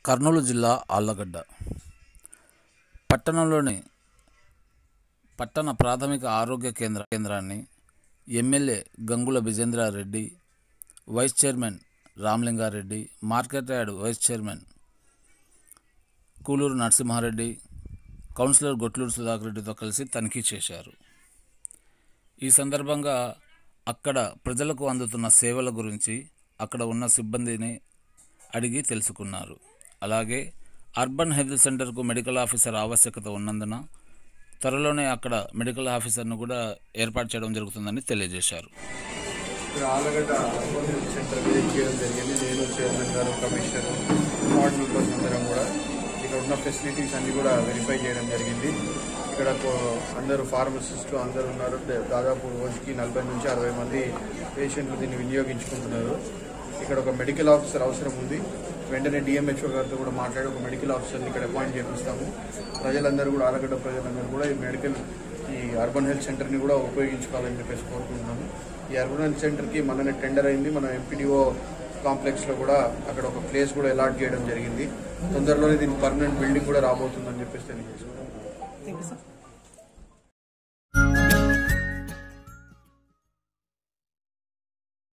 కర్నూలు జిల్లా ఆళ్లగడ్డ పట్టణంలోని పట్టణ ప్రాథమిక ఆరోగ్య కేంద్ర కేంద్రాన్ని MLA Gangula Vijendra Reddy vice chairman Ramalinga Reddy market yard vice chairman Kooluru Narasimha Reddy councillor Gotluru Sudhakar రెడ్డితో కలిసి తనిఖీ చేశారు ఈ సందర్భంగా అక్కడ ప్రజలకు అందుతున్న సేవల గురించి అక్కడ ఉన్న సిబ్బందిని అడిగి తెలుసుకున్నారు అలాగే అర్బన్ హెల్త్ సెంటర్కు మెడికల్ ఆఫీసర్ ఆవశ్యకత ఉన్నందున త్వరలోనే అక్కడ మెడికల్ ఆఫీసర్ను కూడా ఏర్పాటు చేయడం జరుగుతుందని తెలియజేశారు ఇక్కడ Allagadda urban health centre visit చేయడం జరిగింది నేను చైర్మన్ గారు కమిషనర్ వార్డ్ మెంబర్స్ అందరం కూడా ఇక్కడ ఉన్న ఫెసిలిటీస్ అన్ని కూడా వెరిఫై చేయడం జరిగింది ఇక్కడ కో- అందరూ ఫార్మసిస్టులు అందరూ ఉన్నారు దా- దాదాపు రోజుకి నలభై నుంచి అరవై మంది పేషెంట్లు దీన్ని వినియోగించుకుంటున్నారు ఇక్కడ ఒక మెడికల్ ఆఫీసర్ అవసరం ఉంది వెంటనే డిఎంహెచ్ఓ గారితో కూడా మాట్లాడి ఒక మెడికల్ ఆఫీసర్ని ఇక్కడ అపాయింట్ చేపిస్తాము ప్రజలందరూ కూడా ఆలగడ్డ ప్రజలందరూ కూడా ఈ మెడికల్ ఈ అర్బన్ హెల్త్ సెంటర్ని కూడా ఉపయోగించుకోవాలని చెప్పేసి కోరుకుంటున్నాము ఈ అర్బన్ హెల్త్ సెంటర్కి మననే టెండర్ అయింది మన ఎంపీడీఓ కాంప్లెక్స్లో కూడా అక్కడ ఒక ప్లేస్ కూడా అలాట్ చేయడం జరిగింది తొందరలోనే దీనికి పర్మనెంట్ బిల్డింగ్ కూడా రాబోతుందని చెప్పేసి తెలియజేసుకున్నాం థ్యాంక్ యూ సార్